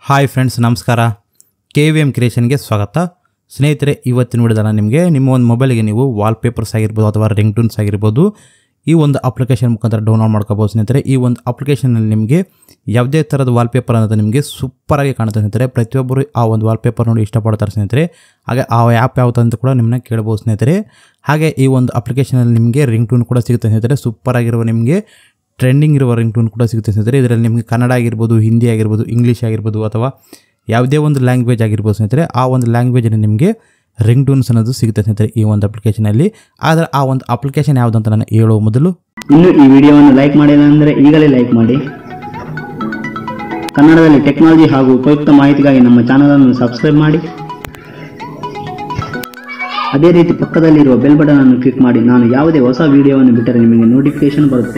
hi friends ನಮಸ್ಕಾರ K V M ಕ್ರಿಯೇಷನ್ಗೆ ಸ್ವಾಗತ ಸ್ನೇಹಿತರೆ ಇವತ್ತಿನ ವಿಡಿಯೋದ ನಿಮಗೆ ನಿಮ್ಮ ಒಂದು ಮೊಬೈಲ್ಗೆ ನೀವು ವಾಲ್ಪೇಪರ್ಸ್ ಆಗಿರ್ಬೋದು ಅಥವಾ ರಿಂಗ್ ಟೂನ್ಸ್ ಆಗಿರ್ಬೋದು ಈ ಒಂದು ಅಪ್ಲಿಕೇಶನ್ ಮುಖಾಂತರ ಡೌನ್ಲೋಡ್ ಮಾಡ್ಕೋಬೋದು ಸ್ನೇಹಿತರೆ ಈ ಒಂದು ಅಪ್ಲಿಕೇಶನಲ್ಲಿ ನಿಮಗೆ ಯಾವುದೇ ಥರದ ವಾಲ್ಪೇಪರ್ ಅನ್ನೋದು ನಿಮಗೆ ಸೂಪರಾಗಿ ಕಾಣುತ್ತೆ ಸ್ನೇಹಿತರೆ ಪ್ರತಿಯೊಬ್ಬರು ಆ ಒಂದು ವಾಲ್ಪೇಪರ್ ನೋಡಿ ಇಷ್ಟಪಡ್ತಾರೆ ಸ್ನೇಹಿತರೆ ಹಾಗೆ ಆ ಆ್ಯಪ್ ಯಾವ್ದು ಅಂತ ಕೂಡ ನಿಮ್ಮನ್ನ ಕೇಳ್ಬೋದು ಸ್ನೇಹಿತರೆ ಹಾಗೆ ಈ ಒಂದು ಅಪ್ಲಿಕೇಶನಲ್ಲಿ ನಿಮಗೆ ರಿಂಗ್ ಟೂನ್ ಕೂಡ ಸಿಗುತ್ತೆ ಸ್ನೇಹಿತರೆ ಸೂಪರ್ ಆಗಿರುವ ನಿಮಗೆ ಟ್ರೆಂಡಿಂಗ್ ಇರುವ ರಿಂಗ್ ಟೂನ್ ಕೂಡ ಸಿಗುತ್ತೆ ಸ್ನೇಹಿತರೆ ಇದರಲ್ಲಿ ನಿಮಗೆ ಕನ್ನಡ ಆಗಿರ್ಬೋದು ಹಿಂದಿ ಆಗಿರ್ಬೋದು ಇಂಗ್ಲೀಷ್ ಆಗಿರ್ಬೋದು ಅಥವಾ ಯಾವುದೇ ಒಂದು ಲ್ಯಾಂಗ್ವೇಜ್ ಆಗಿರ್ಬೋದು ಸ್ನೇಹಿತರೆ ಆ ಒಂದು ಲ್ಯಾಂಗ್ವೇಜಲ್ಲಿ ನಿಮಗೆ ರಿಂಗ್ ಟೂನ್ಸ್ ಅನ್ನೋದು ಸಿಗುತ್ತೆ ಸ್ನೇಹಿತರೆ ಈ ಒಂದು ಅಪ್ಲಿಕೇಶನಲ್ಲಿ ಆದರೆ ಆ ಒಂದು ಅಪ್ಲಿಕೇಶನ್ ಯಾವುದು ಅಂತ ನಾನು ಹೇಳುವ ಮೊದಲು ಇನ್ನು ಈ ವಿಡಿಯೋವನ್ನು ಲೈಕ್ ಮಾಡಿಲ್ಲ ಅಂದರೆ ಈಗಲೇ ಲೈಕ್ ಮಾಡಿ ಕನ್ನಡದಲ್ಲಿ ಟೆಕ್ನಾಲಜಿ ಹಾಗೂ ಉಪಯುಕ್ತ ಮಾಹಿತಿಗಾಗಿ ನಮ್ಮ ಚಾನಲನ್ನು ಸಬ್ಸ್ಕ್ರೈಬ್ ಮಾಡಿ ಅದೇ ರೀತಿ ಪಕ್ಕದಲ್ಲಿರುವ ಬೆಲ್ ಬಟನ್ ಅನ್ನು ಕ್ಲಿಕ್ ಮಾಡಿ ನಾನು ಯಾವುದೇ ಹೊಸ ವಿಡಿಯೋವನ್ನು ಬಿಟ್ಟರೆ ನಿಮಗೆ ನೋಟಿಫಿಕೇಶನ್ ಬರುತ್ತೆ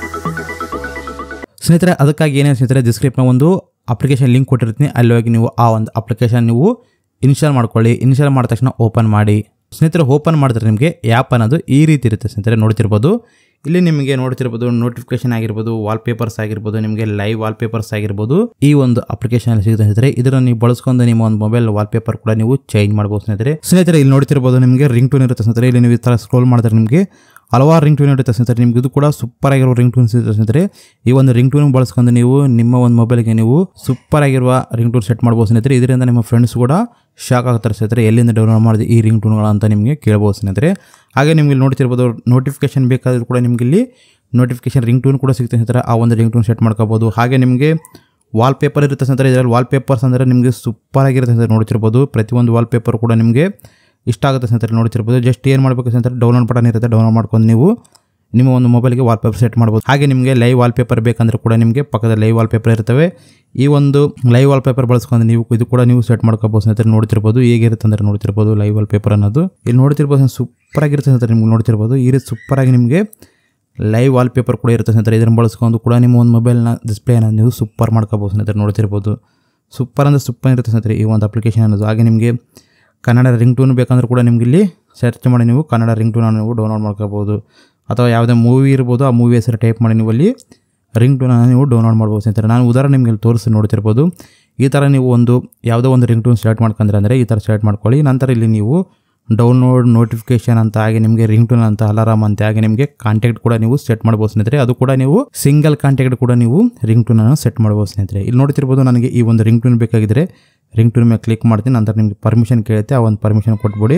ಸ್ನೇಹಿತರೆ ಅದಕ್ಕಾಗಿ ಏನೇ ಸ್ನೇಹಿತರೆ ಡಿಸ್ಕ್ರಿಪ್ನ ಒಂದು ಅಪ್ಲಿಕೇಶನ್ ಲಿಂಕ್ ಕೊಟ್ಟಿರ್ತೀನಿ ಅಲ್ಲಿ ಹೋಗಿ ನೀವು ಆ ಒಂದು ಅಪ್ಲಿಕೇಶನ್ ನೀವು ಇನ್ಸ್ಟಾಲ್ ಮಾಡ್ಕೊಳ್ಳಿ ಇನ್ಸ್ಟಾಲ್ ಮಾಡಿದ ತಕ್ಷಣ ಓಪನ್ ಮಾಡಿ ಸ್ನೇಹಿತರೆ ಓಪನ್ ಮಾಡಿದ್ರೆ ನಿಮಗೆ ಆ್ಯಪ್ ಅನ್ನೋದು ಈ ರೀತಿ ಇರುತ್ತೆ ಸ್ನೇಹಿತರೆ ನೋಡ್ತಿರ್ಬೋದು ಇಲ್ಲಿ ನಿಮಗೆ ನೋಡ್ತಿರ್ಬೋದು ನೋಟಿಫಿಕೇಶನ್ ಆಗಿರ್ಬೋದು ವಾಲ್ಪೇಪರ್ಸ್ ಆಗಿರ್ಬೋದು ನಿಮಗೆ ಲೈವ್ ವಾಲ್ಪೇಪರ್ಸ್ ಆಗಿರ್ಬೋದು ಈ ಒಂದು ಅಪ್ಲಿಕೇಶನ್ ಸಿಗುತ್ತೆ ಸ್ನೇಹಿತರೆ ಇದನ್ನು ನೀವು ಬಳಸ್ಕೊಂಡು ನಿಮ್ಮ ಒಂದು ಮೊಬೈಲ್ ವಾಲ್ಪೇಪರ್ ಕೂಡ ನೀವು ಚೇಂಜ್ ಮಾಡ್ಬೋದು ಸ್ನೇಹಿತರೆ ಸ್ನೇಹಿತರೆ ಇಲ್ಲಿ ನೋಡ್ತಿರ್ಬೋದು ನಿಮಗೆ ರಿಂಗ್ ಟೂನ್ ಇರುತ್ತೆ ಸ್ನೇಹಿತರೆ ಇಲ್ಲಿ ನೀವು ಈ ಥರ ಸ್ಕ್ರೋಲ್ ಮಾಡಿದ್ರೆ ನಿಮಗೆ ಹಲವಾರು ರಿಂಗ್ ಟೂನ್ ಇರುತ್ತೆ ಸ್ನೇಹಿತರೆ ನಿಮ್ಗೆ ಇದು ಕೂಡ ಸೂಪರ್ ಆಗಿರೋ ರಿಂಗ್ ಟೂನ್ಸ್ ಇರುತ್ತೆ ಸ್ನೇಹಿತರೆ ಈ ಒಂದು ರಿಂಗ್ ಟೂನ್ ಬಳಸ್ಕೊಂಡು ನೀವು ನಿಮ್ಮ ಒಂದು ಮೊಬೈಲ್ಗೆ ನೀವು ಸೂಪರ್ ಆಗಿರುವ ರಿಂಗ್ ಟೂನ್ ಸೆಟ್ ಮಾಡ್ಬೋದು ಸ್ನೇಹಿತರೆ ಇದರಿಂದ ನಿಮ್ಮ ಫ್ರೆಂಡ್ಸ್ ಕೂಡ ಶಾಕ್ ಆಗ್ತಾರೆ ಸ್ನೇಹಿತರೆ ಎಲ್ಲಿಂದ ಡೌನ್ಲೋಡ್ ಮಾಡಿದೆ ಈ ರಿಂಗ್ ಟೂನ್ಗಳು ಅಂತ ನಿಮಗೆ ಕೇಳ್ಬೋದು ಸ್ನೇಹಿತರೆ ಹಾಗೆ ನಿಮ್ಗೆ ಇಲ್ಲಿ ನೋಡ್ತಿರ್ಬೋದು ನೋಟಿಫಿಕೇಶನ್ ಬೇಕಾದರೂ ಕೂಡ ನಿಮ್ಗೆ ಇಲ್ಲಿ ನೋಟಿಫಿಕೇಶನ್ ರಿಂಗ್ ಟೂನ್ ಕೂಡ ಸಿಗುತ್ತೆ ಸ್ನೇಹಿತರೆ ಆ ಒಂದು ರಿಂಗ್ ಟೂನ್ ಸೆಟ್ ಮಾಡ್ಕೋಬೋದು ಹಾಗೆ ನಿಮಗೆ ವಾಲ್ಪೇಪರ್ ಇರುತ್ತೆ ಸ್ನೇಹಿತರೆ ಇದರಲ್ಲಿ ವಾಲ್ಪೇಪರ್ಸ್ ಅಂದರೆ ನಿಮಗೆ ಸೂಪರ್ ಆಗಿರುತ್ತೆ ಸ್ನೇಹಿತರೆ ನೋಡ್ತಿರ್ಬೋದು ಪ್ರತಿಯೊಂದು ವಾಲ್ಪೇಪರ್ ಕೂಡ ನಿಮಗೆ ಇಷ್ಟ ಆಗುತ್ತೆ ಸ್ನೇಹಿತರೆ ನೋಡ್ತಿರ್ಬೋದು ಜಸ್ಟ್ ಏನು ಮಾಡಬೇಕು ಸ್ನೇಹಿತರೆ ಡೌನ್ಲೋಡ್ ಬಟನ್ ಇರುತ್ತೆ ಡೌನ್ಲೋಡ್ ಮಾಡ್ಕೊಂಡು ನೀವು ನಿಮ್ಮ ಒಂದು ಮೊಬೈಲ್ಗೆ ವಾಲ್ಪೇಪರ್ ಸೆಟ್ ಮಾಡ್ಬೋದು ಹಾಗೆ ನಿಮಗೆ ಲೈವ್ ವಾಲ್ಪೇಪರ್ ಬೇಕಂದ್ರೆ ಕೂಡ ನಿಮಗೆ ಪಕ್ಕದ ಲೈವ್ ವಾಲ್ಪೇಪರ್ ಇರ್ತವೆ ಈ ಒಂದು ಲೈವ್ ವಾಲ್ಪೇಪರ್ ಬಳಸ್ಕೊಂಡು ನೀವು ಇದು ಕೂಡ ನೀವು ಸೆಟ್ ಮಾಡ್ಕೋಬೋದು ಸ್ನೇಹಿತರೆ ನೋಡ್ತಿರ್ಬೋದು ಹೇಗಿರುತ್ತೆ ಅಂದರೆ ನೋಡ್ತಿರ್ಬೋದು ಲೈವ್ ವಾಲ್ಪೇಪರ್ ಅನ್ನೋದು ಇಲ್ಲಿ ನೋಡ್ತಿರ್ಬೋದು ಸೂಪರ್ ಆಗಿರುತ್ತೆ ಸ್ನೇಹಿತರೆ ನಿಮ್ಗೆ ನೋಡ್ತಿರ್ಬೋದು ಈ ರೀತಿ ಸೂಪರ್ ಆಗಿ ನಿಮಗೆ ಲೈವ್ ವಾಲ್ಪೇಪರ್ ಕೂಡ ಇರುತ್ತೆ ಸ್ನೇಹಿತರೆ ಇದನ್ನು ಬಳಸ್ಕೊಂಡು ಕೂಡ ನಿಮ್ಮ ಒಂದು ಮೊಬೈಲ್ನ ಡಿಸ್ಪ್ಲೇನ ನೀವು ಸೂಪರ್ ಮಾಡ್ಕೋಬೋದು ಸ್ನೇಹಿತರೆ ನೋಡ್ತಿರ್ಬೋದು ಸೂಪರ್ ಅಂದರೆ ಸೂಪರ್ ಇರುತ್ತೆ ಸ್ನೇಹಿತರೆ ಈ ಒಂದು ಅಪ್ಲಿಕೇಶನ್ ಅನ್ನೋದು ಹಾಗೆ ನಿಮಗೆ ಕನ್ನಡ ರಿಂಗ್ ಟೂನ್ ಬೇಕಂದ್ರೆ ಕೂಡ ನಿಮಗೆ ಇಲ್ಲಿ ಸರ್ಚ್ ಮಾಡಿ ನೀವು ಕನ್ನಡ ರಿಂಗ್ ಟೂನನ್ನು ನೀವು ಡೌನ್ಲೋಡ್ ಮಾಡ್ಕೋಬೋದು ಅಥವಾ ಯಾವುದೇ ಮೂವಿ ಇರ್ಬೋದು ಆ ಮೂವಿ ಹೆಸರು ಟೈಪ್ ಮಾಡಿ ನೀವು ಅಲ್ಲಿ ರಿಂಗ್ ಟೂನನ್ನು ನೀವು ಡೌನ್ಲೋಡ್ ಮಾಡ್ಬೋದು ಸ್ನೇಹಿತರೆ ನಾನು ಉದಾಹರಣೆ ನಿಮಗೆ ಇಲ್ಲಿ ತೋರಿಸಿ ನೋಡ್ತಿರ್ಬೋದು ಈ ಥರ ನೀವು ಒಂದು ಯಾವುದೋ ಒಂದು ರಿಂಗ್ ಟೂನ್ ಸೆಲೆಕ್ಟ್ ಮಾಡ್ಕೊಂಡ್ರೆ ಅಂದರೆ ಈ ಥರ ಸೆಲೆಕ್ಟ್ ಮಾಡ್ಕೊಳ್ಳಿ ನಂತರ ಇಲ್ಲಿ ನೀವು ಡೌನ್ಲೋಡ್ ನೋಟಿಫಿಕೇಶನ್ ಅಂತ ಹಾಗೆ ನಿಮಗೆ ರಿಂಗ್ ಟೂನ್ ಅಂತ ಅಲಾರಾಮ್ ಅಂತ ಹಾಗೆ ನಿಮಗೆ ಕಾಂಟ್ಯಾಕ್ಟ್ ಕೂಡ ನೀವು ಸೆಟ್ ಮಾಡ್ಬೋದು ಸ್ನೇಹಿತರೆ ಅದು ಕೂಡ ನೀವು ಸಿಂಗಲ್ ಕಾಂಟ್ಯಾಕ್ಟ್ ಕೂಡ ನೀವು ರಿಂಗ್ ಟೂನನ್ನು ಸೆಟ್ ಮಾಡ್ಬೋದು ಸ್ನೇಹಿತರೆ ಇಲ್ಲಿ ನೋಡ್ತಿರ್ಬೋದು ನನಗೆ ಈ ಒಂದು ರಿಂಗ್ ಟೂನ್ ಬೇಕಾಗಿದ್ದರೆ ರಿಂಗ್ ಟೂನ್ ಮೇಲೆ ಕ್ಲಿಕ್ ಮಾಡ್ತೀನಿ ನಂತರ ನಿಮಗೆ ಪರ್ಮಿಷನ್ ಕೇಳುತ್ತೆ ಆ ಒಂದು ಪರ್ಮಿಷನ್ ಕೊಟ್ಬಿಡಿ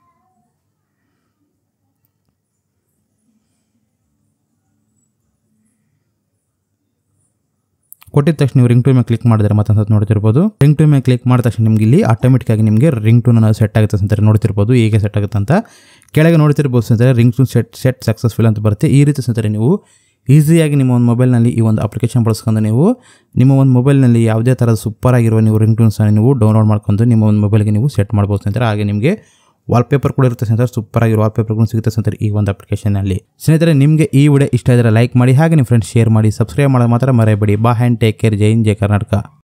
ಕೊಟ್ಟಿದ ತಕ್ಷಣ ನೀವು ರಿಂಗ್ ಟೂನ್ ಮೇಲೆ ಕ್ಲಿಕ್ ಮಾಡಿದ್ರೆ ಮತ್ತೊಂದು ನೋಡ್ತಿರ್ಬೋದು ರಿಂಗ್ ಟೂನ್ ಮೇಲೆ ಕ್ಲಿಕ್ ಮಾಡಿದ ತಕ್ಷಣ ನಿಮಗೆ ಇಲ್ಲಿ ಆಟೋಮೆಟಿಕ್ ಆಗಿ ನಿಮಗೆ ರಿಂಗ್ ಟೂನ್ ಅನ್ನೋದು ಸೆಟ್ ಆಗುತ್ತೆ ಸ್ನೇಹಿತರೆ ನೋಡ್ತಿರ್ಬೋದು ಹೇಗೆ ಸೆಟ್ ಆಗುತ್ತೆ ಅಂತ ಕೆಳಗೆ ನೋಡ್ತಿರ್ಬೋದು ಸ್ನೇಹಿತರೆ ring tone set set successful ಅಂತ ಬರುತ್ತೆ ಈ ರೀತಿ ಸ್ನೇಹಿತರೆ ನೀವು ಈಸಿಯಾಗಿ ನಿಮ್ಮ ಒಂದು ಮೊಬೈಲ್ನಲ್ಲಿ ಈ ಒಂದು ಅಪ್ಲಿಕೇಶನ್ ಬಳಸ್ಕೊಂಡು ನೀವು ನಿಮ್ಮ ಒಂದು ಮೊಬೈಲ್ನಲ್ಲಿ ಯಾವುದೇ ಥರದ ಸೂಪರ್ ಆಗಿರುವ ನೀವು ರಿಂಗ್ ಟೂನ್ಸನ್ನು ನೀವು ಡೌನ್ಲೋಡ್ ಮಾಡ್ಕೊಂಡು ನಿಮ್ಮ ಒಂದು ಮೊಬೈಲ್ಗೆ ನೀವು ಸೆಟ್ ಮಾಡ್ಬೋದು ಸ್ನೇಹಿತರೆ ಹಾಗೆ ನಿಮಗೆ ವಾಲ್ಪೇಪರ್ ಕೂಡ ಇರುತ್ತೆ ಸ್ನೇಹಿತರೆ ಸೂಪರ್ ಆಗಿ ವಾಲ್ಪೇಪರ್ ಕೂಡ ಸಿಗುತ್ತೆ ಸ್ನೇಹಿತರೆ ಈ ಒಂದು ಅಪ್ಲಿಕೇಶನಲ್ಲಿ ಸ್ನೇಹಿತರೆ ನಿಮಗೆ ಈ ವಿಡಿಯೋ ಇಷ್ಟ ಇದ್ದರೆ ಲೈಕ್ ಮಾಡಿ ಹಾಗೆ ನಿಮ್ಮ ಫ್ರೆಂಡ್ಸ್ ಶೇರ್ ಮಾಡಿ ಸಬ್ಸ್ಕ್ರೈಬ್ ಮಾಡೋದು ಮಾತ್ರ ಮರೆಯಬೇಡಿ ಬಾ ಹ್ಯಾಂಡ್ ಟೇಕ್ ಕೇರ್ ಜೈ ಹಿಂದ್ ಜೈ ಕರ್ನಾಟಕ